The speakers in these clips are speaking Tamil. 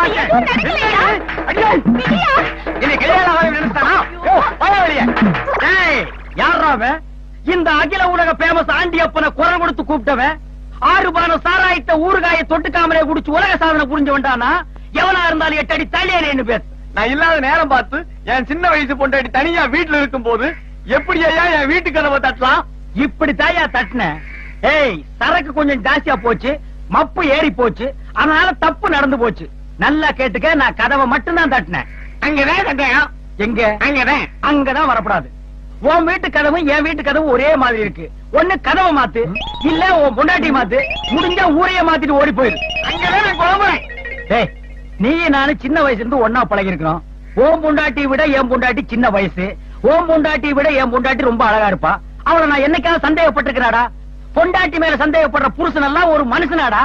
எதுவும் நடக்கலையா? ஐயோ! விஜயா! என்னை கையால நினைச்சானா பய வெளிய ஏய் யாரா அவன் இந்த அகில உலக பேமஸ் ஆண்டியப்பனை குரல் கொடுத்து கூப்பிட்டவன் ஆறு பானம் சாராயத்தை ஊறுகாய தொட்டுக்காமலே குடிச்சு உலக சாதனை புரிஞ்சு வந்தானா எவனா இருந்தாலும் எட்டு அடி தள்ளியேன்னு பேர் நான் இல்லாத நேரம் பார்த்து என் சின்ன வயசு பொண்டாட்டி தனியா வீட்டுல இருக்கும் போது எப்படி ஐயா என் வீட்டு கதவை தட்டலாம் இப்படி தாயா தட்டின ஏய் சரக்கு கொஞ்சம் ஜாஸ்தியா போச்சு மப்பு ஏறி போச்சு அதனால தப்பு நடந்து போச்சு நல்லா கேட்டுக்க நான் கதவை மட்டும் தான் தட்டினேன் அங்கதான் தட்டையா எங்க அங்கதான் அங்கதான் வரக்கூடாது உன் வீட்டு கதவும் என் வீட்டு கதவும் ஒரே மாதிரி இருக்கு ஒண்ணு கதவை மாத்து இல்ல உன் பொண்டாட்டி மாத்து முடிஞ்சா ஊரையே மாத்திட்டு ஓடி போயிரு அங்கதான் நான் குழம்புறேன் டேய் நீ நானும் சின்ன வயசுல இருந்து ஒன்னா பழகி இருக்கிறோம் ஓம் பொண்டாட்டி விட என் பொண்டாட்டி சின்ன வயசு ஓம் பொண்டாட்டி விட என் பொண்டாட்டி ரொம்ப அழகா இருப்பா அவளை நான் என்னைக்காவது சந்தேகப்பட்டிருக்கிறாடா பொண்டாட்டி மேல சந்தேகப்படுற புருஷன் எல்லாம் ஒரு மனுஷனாடா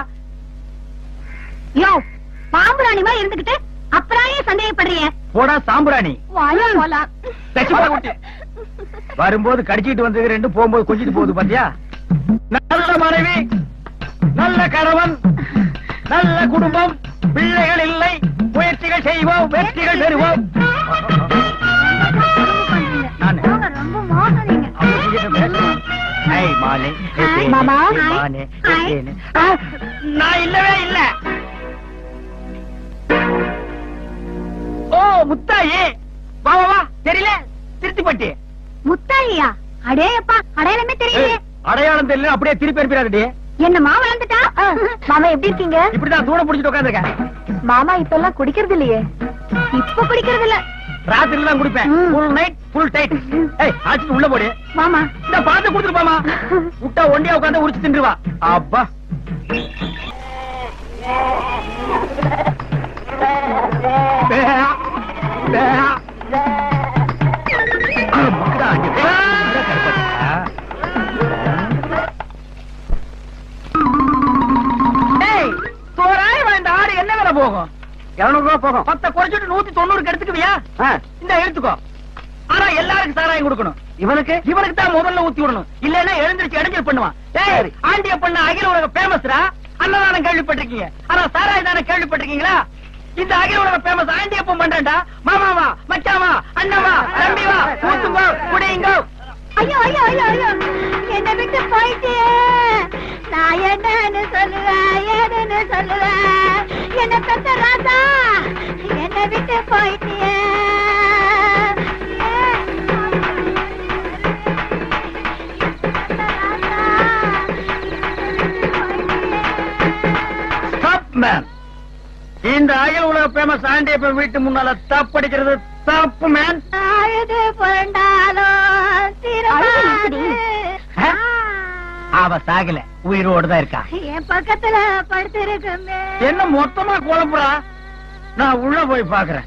யோ பாம்புராணி மாதிரி இருந்துகிட்டு அப்புறம் ஏன் சந்தேகப்படுறீங்க போடா சாம்பிராணி வாயா போலாம் தச்சு போட குட்டி. வரும்போது கடிச்சிட்டு வந்தது ரெண்டு போகும்போது கொஞ்சிட்டு போகுது பாத்தியா நல்ல மனைவி நல்ல கணவன் நல்ல குடும்பம் பிள்ளைகள் இல்லை முயற்சிகள் செய்வோம் வெற்றிகள் பெறுவோம் நானு. ரொம்ப மோசம் நீங்க அவங்ககிட்ட பேசணும். ஐய், மானே, ஏ தேனே, மாமா. ஏ மானே, ஏ ஹாய். தேனே. ஆ, நான் இல்லவே இல்ல ஓ முத்தாயி வா வா வா தெரியல திருத்திப்பட்டி முத்தாயியா அடேயப்பா அடையாளமே தெரியலையே ஏய், அடையாளம் தெரியல அப்படியே திருப்பி அனுப்பிடாதடி என்ன மாமா வந்துட்டா மாமா எப்படி இருக்கீங்க இப்படிதான் தூரம் பிடிச்சிட்டு உட்காந்துருக்கேன் மாமா இப்ப எல்லாம் குடிக்கிறது இல்லையே இப்ப குடிக்கிறது இல்ல ராத்திரில தான் குடிப்பேன் ம். ஃபுல் நைட் ஃபுல் டைட் ஏய் அடிச்சுட்டு உள்ள போடு மாமா இந்த பழத்தை கொடுத்துட்டு போமா விட்டா ஒண்டியா உட்காந்து உரிச்சு தின்றுவா அப்பா பே, பே. அம்மாடா, அடி. இந்த கருப்பட்டியா? ஏய், தோராயமா இந்த ஆடு என்ன விலை போகும் இருநூறு ரூபா போகும் பத்த குறைச்சிட்டு நூத்தி தொண்ணூறுக்கு எடுத்துக்குவியா இந்த எடுத்துக்கோ ஆனா எல்லாருக்கும் சாராயம் கொடுக்கணும் இவனுக்கு இவனுக்கு தான் முதல்ல ஊத்தி விடணும் இல்லன்னா எழுந்திருச்சு இடைஞ்சல் பண்ணுவான் ஏய் ஆண்டிய பண்ண அகில உலக பேமஸ்ரா அன்னதானம் கேள்விப்பட்டிருக்கீங்க ஆனா சாராயம் தானே கேள்விப்பட்டிருக்கீங்களா இந்த அகில உலக பேமஸ் ஆண்டியப்பம் பண்றேன்டா மாமாவா மச்சாவா அண்ணவா தம்பிவா ஊத்துங்கோ குடியுங்கோ ஐயோ ஐயோ ஐயோ ஐயோ என்ன விட்டு போயிட்டே நான் என்னன்னு சொல்லுவேன் ஏதுன்னு சொல்லுவேன் என்ன பெத்த ராசா என்ன விட்டு போயிட்டியே ஸ்டாப் மேன் இந்த அகில உலக பேமஸ் ஆண்டியப்பன் வீட்டு முன்னால தப்படிக்கிறது தப்பு மேன் அழுது புரண்டாலும் திரும்பாது. ஆ? அவ சாகல உயிரோடு தான் இருக்கா என் பக்கத்துல படுத்திருக்குமே என்ன மொத்தமா குழம்புறா நான் உள்ள போய் பாக்குறேன்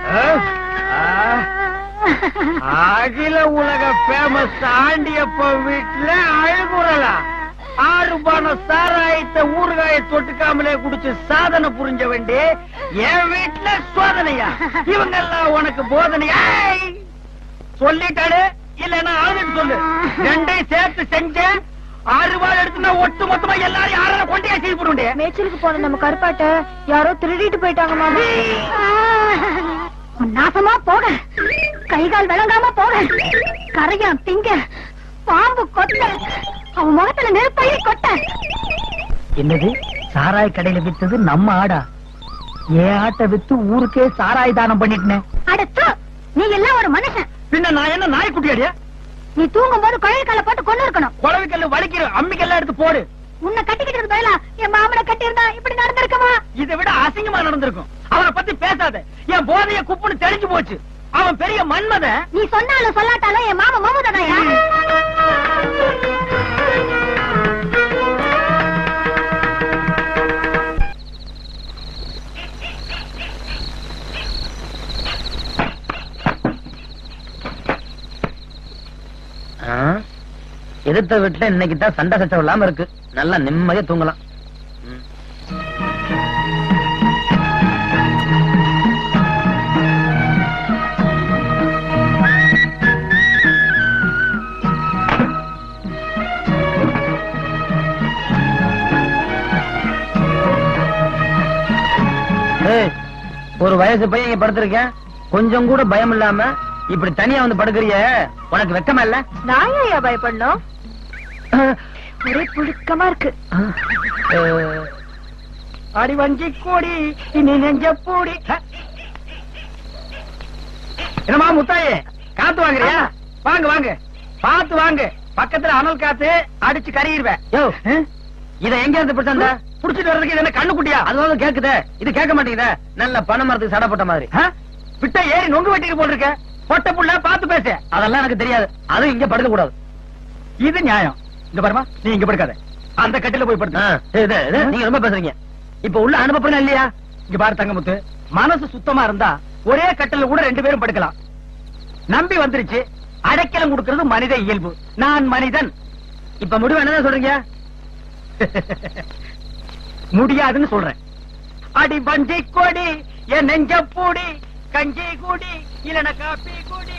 அகில உலக பேமஸ் ஆண்டியப்ப வீட்டுல அழுகுறலா ஆறு பானம் சாராயத்தை ஊறுகாய தொட்டுக்காமலே குடிச்சு சாதனை புரிஞ்ச வேண்டி என் வீட்டுல சோதனையா இவங்க எல்லாம் உனக்கு போதனையா ஏய்! சொல்லிட்டாடு இல்லன்னா ஆளுன்னு சொல்லு ரெண்டையும் சேர்த்து செஞ்சேன் ஆறு ரூபாய் எடுத்துனா ஒட்டு மொத்தமா எல்லாரும் யாரும் கொண்டே செய்து போடுண்டே மேய்ச்சலுக்கு போன நம்ம கருப்பாட்ட யாரோ திருடிட்டு போயிட்டாங்க மாமா நாசமா போக கை கால் விளங்காம போக கரையான் திங்க பாம்பு கொட்ட அவன் முகத்துல நெருப்பள்ளி கொட்ட என்னது சாராய் கடையில வித்தது நம்ம ஆடா ஏன் ஆட்டை வித்து ஊருக்கே சாராய் தானம் பண்ணிட்டேன் அடுத்து நீ எல்லாம் ஒரு மனுஷன் பின்ன நான் என்ன நாய்க்குட்டியாடியா நீ தூங்கும் போது குழல் கால போட்டு கொண்டு இருக்கணும் குழவிக்கல்லு வலிக்கிற அம்மிக்கெல்லாம் எடுத்து போடு உன்னை கட்டிக்கிட்டு பதிலா என் மாமனை கட்டி இருந்தா இப்படி நடந்திருக்குமா இதை விட அசிங்கமா நடந்திருக்கும் அவனை பத்தி பேசாத என் போதைய குப்புன்னு தெரிஞ்சு போச்சு அவன் பெரிய மன்மதன் நீ சொன்னாலும் சொல்லாட்டாலும் என் மாமா மமதாயா எதிர்த்த வீட்டுல இன்னைக்கு தான் சண்டை சச்சரவு இல்லாம இருக்கு நல்லா நிம்மதியா தூங்கலாம் ஒரு வயசு பையன் இங்க படுத்திருக்கேன் கொஞ்சம் கூட பயம் இல்லாம இப்படி தனியா வந்து படுக்கிறிய உனக்கு வெக்கமா இல்ல நான் ஏன் பயப்படணும் ஒரே புழுக்கமா இருக்கு அஹ், அடி வஞ்சி கோடி இனி நெஞ்ச பூடி என்னமா முத்தாயே காத்து வாங்குறியா வாங்க வாங்க பாத்து வாங்க பக்கத்துல அனல் காத்து அடிச்சு கறிடுவேன் யோ இத எங்க இருந்து பிடிச்சா புடிச்சிட்டு வர்றதுக்கு இது என்ன கண்ணு குட்டியா அதுவாக கேக்குதே இது கேட்க மாட்டேங்குதே நல்ல பனை மரத்துக்கு சடை போட்ட மாதிரி ஆ? பிட்ட ஏறி நொங்கு வெட்டிட்டு போட்டிருக்க பொட்ட புள்ள பாத்து பேச அதெல்லாம் எனக்கு தெரியாது அதுவும் இங்க படுக்க கூடாது இது நியாயம் இங்க பாருமா நீ இங்க படுக்காத அந்த கட்டில போய் படுத்து ஆ, இது, இது, நீங்க ரொம்ப பேசுறீங்க இப்ப உள்ள அனுப்பலாம் இல்லையா இங்க பாரு தங்கமுத்து மனசு சுத்தமா இருந்தா ஒரே கட்டில கூட ரெண்டு பேரும் படுக்கலாம் நம்பி வந்துருச்சு அடைக்கலம் கொடுக்கிறது மனித இயல்பு நான் மனிதன் இப்ப முடிவு என்னதான் சொல்றீங்க முடியாதுன்னு சொல்றேன் அடி பஞ்சி கொடி என் நெஞ்ச பூடி கஞ்சி கூடி இல்லன காப்பி கூடி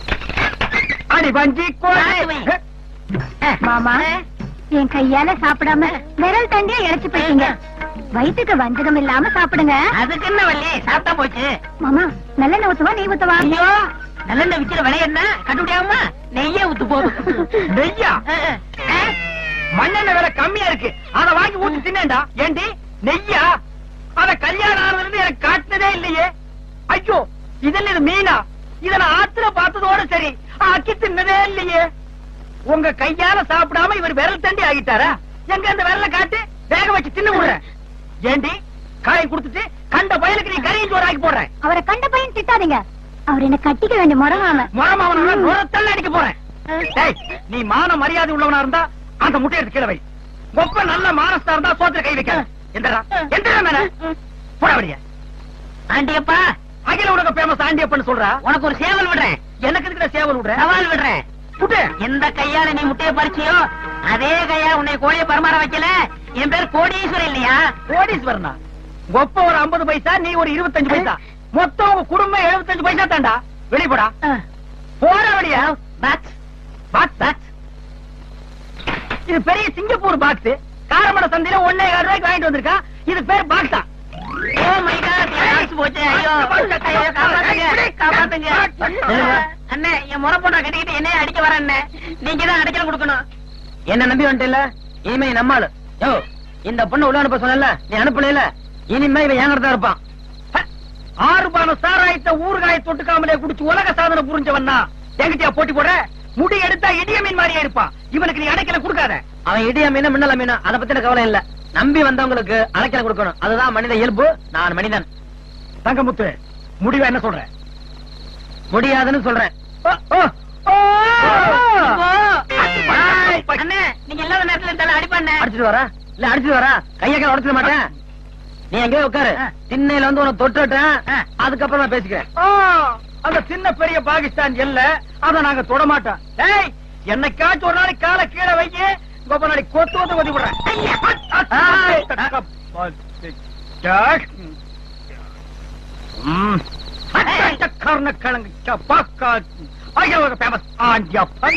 அடி பஞ்சி கொடி மாமா என் கையால சாப்பிடாம விரல் தண்டியா இழைச்சு போயிட்டீங்க வயிற்றுக்கு வஞ்சகம் இல்லாம சாப்பிடுங்க அதுக்கு என்ன வள்ளி சாப்பிட்டா போச்சு மாமா நல்லெண்ணெய் ஊத்துவா நெய் ஊத்துவா ஐயோ நல்லெண்ணெய் விக்கிற விலை என்ன கண்டுபிடியாம நெய்யே ஊத்து போதும் நெய்யா மண்ணெண்ணெய் விலை கம்மியா இருக்கு அத வாங்கி ஊத்தி தின்னேன்டா ஏண்டி நெய்யா அத கல்யாணம் ஆனதுல இருந்து எனக்கு காட்டினதே இல்லையே ஐயோ இதெல்லாம் இது மீனா இத நான் ஆத்துல பார்த்ததோட சரி ஆக்கி தின்னதே இல்லையே உங்க கையால சாப்பிடாம இவர் விரல் தண்டி ஆகிட்டாரா எங்க அந்த விரல காட்டு வேக வச்சு தின்னு விடுறேன் ஏண்டி காய் கொடுத்துட்டு கண்ட பயலுக்கு நீ கறியும் சோறு ஆக்கி போடுறேன் அவரை கண்ட பையன் திட்டாதீங்க அவர் என்ன கட்டிக்க வேண்டிய முறவாம முறமாவன நுரத்தள்ள அடிக்க போறேன் டேய், நீ மான மரியாதை உள்ளவனா இருந்தா அந்த முட்டை எடுத்து கீழ வை ஒப்ப நல்ல மானஸ்தா இருந்தா சோத்துல கை வைக்காத எந்தடா எந்தடா மேல போட வழிய ஆண்டியப்பா அகில உலக பேமஸ் ஆண்டியப்பன்னு சொல்றா உனக்கு ஒரு சேவல் விடுறேன் எனக்கு இருக்கிற சேவல் விடுற சவால் விடுறேன் புட்டு எந்த கையால நீ முட்டைய பறிச்சியோ அதே கையால உன்னை கோழியை பரமாற வைக்கல என் பேர் கோடீஸ்வரன் இல்லையா கோடீஸ்வரனா ஒப்ப ஒரு 50 பைசா நீ ஒரு 25 பைசா மொத்தம் உங்க குடும்பம் 75 பைசா தாண்டா வெளிப்படா போற வழியா பாக்ஸ் பாக்ஸ் பாக்ஸ் இது பெரிய சிங்கப்பூர் பாக்ஸ் காரமட சந்தையில ஒன்னே கால் ரூபாய்க்கு வாங்கிட்டு வந்திருக்கா இது பேர் பாக்ஸா ஓ மை காட் பாக்ஸ் போச்சு ஐயோ ஐயோ காப்பாத்துங்க காப்பாத்துங்க அண்ணே என் முறை போட்டா கட்டிக்கிட்டு என்னைய அடிக்க வர அண்ணே நீங்க தான் அடைக்கல கொடுக்கணும் என்ன நம்பி வந்துட்டல இனிமே நம்மாளு யோ இந்த பொண்ணு உள்ள அனுப்ப சொன்னல நீ அனுப்பல இனிமே இவன் என் தான் இருப்பான் ஹ, ஆறு பான சாராயத்தை ஊறுகாய தொட்டுக்காமலே குடிச்சு உலக சாதனை புரிஞ்சவன்னா எங்கிட்டயா போட்டி போடுற முடி எடுத்தா இடிய மீன் மாதிரியே இருப்பான் இவனுக்கு நீ அடைக்கல கொடுக்காத அவன் இடியா மீனா மின்னல மீனா அதை பத்தின கவலை இல்ல நம்பி வந்தவங்களுக்கு அழைக்கல கொடுக்கணும் அதுதான் மனித இயல்பு நான் மனிதன் தங்கமுத்து முடிவா என்ன சொல்ற முடியாதுன்னு சொல்றேன் ஓ, ஓ, ஓ! அண்ணே நீங்க இல்லாத நேரத்துல இருந்தாலும் அடிப்பாண்ணே அடிச்சிட்டு வரா இல்ல அடிச்சிட்டு வரா கைய கையில உடச்சிட மாட்டேன் நீ எங்கேயோ உட்காரு திண்ணையில வந்து உனக்கு தொட்டுட்டேன் அதுக்கப்புறம் நான் பேசிக்கிறேன் ஆ, அந்த சின்ன பெரிய பாகிஸ்தான் எல்ல அத நாங்க தொட மாட்டோம் டேய் என்னைக்காச்சும் ஒரு நாளைக்கு காலை கீழே வைக்க கோப நாளைக்கு கொத்து வந்து ஒதி விடுறேன் கர்ணக்கிழங்கு சப்பாக்கா ஐயோ ஃபேமஸ் ஆண்டியப்பன்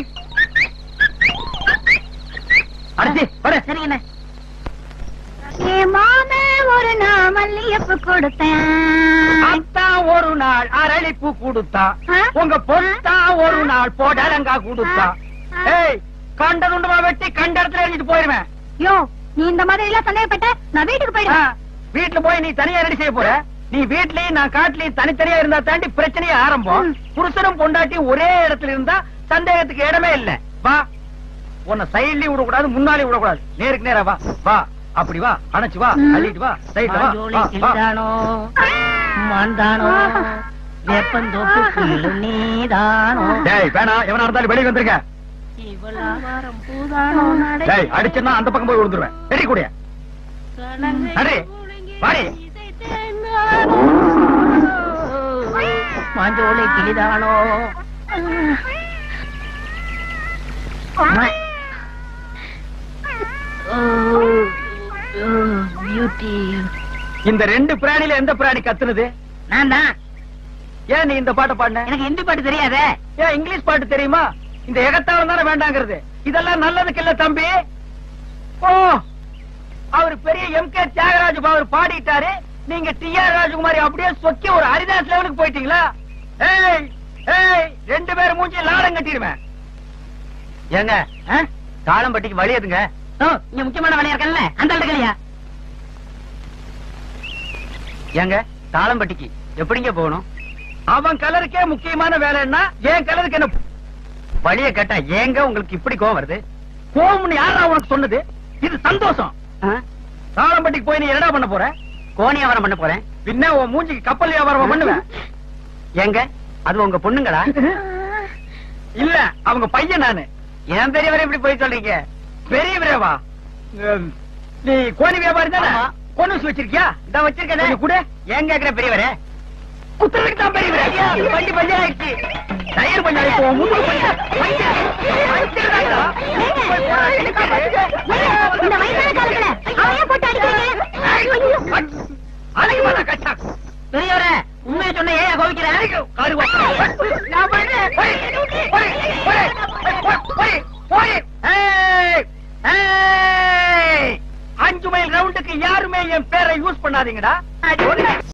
அடிச்சு வர சரிங்கண்ணே என் மாம ஒரு நாள் மல்லியப்பு கொடுத்தேன் அத்தான் ஒரு நாள் அரளிப்பூ கொடுத்தா ஆ? உங்க பொத்தா ஒரு நாள் போடலங்கா கொடுத்தா ஏய் கண்ட துண்டமா வெட்டி கண்ட இடத்துல எரிஞ்சிட்டு போயிருவேன் யோ நீ இந்த மாதிரி எல்லாம் சந்தேகப்பட்ட நான் வீட்டுக்கு ஆ, போயிடுவேன் வீட்டுல போய் நீ தனியா ரெடி செய்ய போற நீ வீட்லயும் நான் காட்டுலயும் தனித்தனியா இருந்தா தாண்டி பிரச்சனையே ஆரம்பம் ம். புருஷனும் பொண்டாட்டி ஒரே இடத்துல இருந்தா சந்தேகத்துக்கு இடமே இல்ல வா உன்னை சைட்லயும் விடக்கூடாது முன்னாலே விடக்கூடாது நேருக்கு நேரா வா வா அப்படி வா அணைச்சு வா ம். அள்ளிட்டு வா சைட்ல வா, மாஞ்சோலை வா வா கிள்ளானோ மாந்தானோ வேப்பந்தோப்பு நீதானோ டேய் வேணா எவனா இருந்தாலும் வெளியே வந்துருங்க இவளாவாரம் பூதானோ நடை டேய் அடிச்சேன்னா அந்த பக்கம் போய் விழுந்துருவேன் ரெடி கூடிய அடே, வாடி. மாஞ்சோலை கிளிதானோ பியூட்டி இந்த ரெண்டு பிராணில எந்த பிராணி கத்துனது நான் தான் ஏன் நீ இந்த பாட்டை பாடின எனக்கு ஹிந்தி பாட்டு தெரியாதே ஏன் இங்கிலீஷ் பாட்டு தெரியுமா இந்த எகத்தாளம் தானே வேண்டாங்கிறது இதெல்லாம் நல்லதுக்கு இல்ல தம்பி ஓ அவர் பெரிய எம் கே தியாகராஜ அவர் பாடிட்டாரு நீங்க டி ஆர் ராஜகுமாரி அப்படியே சொக்கி ஒரு ஹரிதாஸ் லெவலுக்கு போயிட்டீங்களா ஏய் ஏய் ரெண்டு பேரும் மூஞ்சி லாடம் கட்டிடுவேன் ஏங்க தாளம்பட்டிக்கு வழி எதுங்க இங்க முக்கியமான வேலையா இருக்கல அந்த இடத்துலயா ஏங்க தாளம்பட்டிக்கு எப்படிங்க போகணும் அவன் கலருக்கே முக்கியமான வேலைன்னா என் கலருக்கு என்ன வழிய கேட்டா ஏங்க உங்களுக்கு இப்படி கோவம் வருது கோவம்னு யாரா உனக்கு சொன்னது இது சந்தோஷம் தாளம்பட்டிக்கு போய் நீ என்னடா பண்ண போற கோணி வியாபாரம் பண்ண போறேன் பின்ன உன் மூஞ்சிக்கு கப்பல் வியாபாரம் பண்ணுவேன் ஏங்க அது உங்க பொண்ணுங்களா இல்ல அவங்க பையன் நானு ஏன் பெரியவரை இப்படி போய் சொல்றீங்க பெரிய விரைவா நீ கோழி வியாபாரி தானே ஆமா. கொண்டு வச்சிருக்கியா இத வச்சிருக்கேன் கொஞ்சம் கொடு. ஏன் கேக்குற பெரியவரே குத்துறதுக்கு தான் பெரிய விரைவா வண்டி பஞ்சர் ஆயிடுச்சு டயர் பஞ்சர் ஆயிடுச்சு உன் முதுகு பஞ்சர் பஞ்சர். பஞ்சர் தான்டா. இந்த வயசான காலத்துல அவன் ஏன் போட்டு அடிக்கிறீங்க அழகு பாரா, கச்சா. பெரியவரே உண்மையை சொன்ன ஏன் கோவிக்கிற அழகு, கருவா. நான் போயிட்டேன். போய், போய், போய், போய், போய், போய். ஏய், ஏய். அஞ்சு மைல் ரவுண்டுக்கு யாருமே என் பேரை யூஸ் பண்ணாதீங்கடா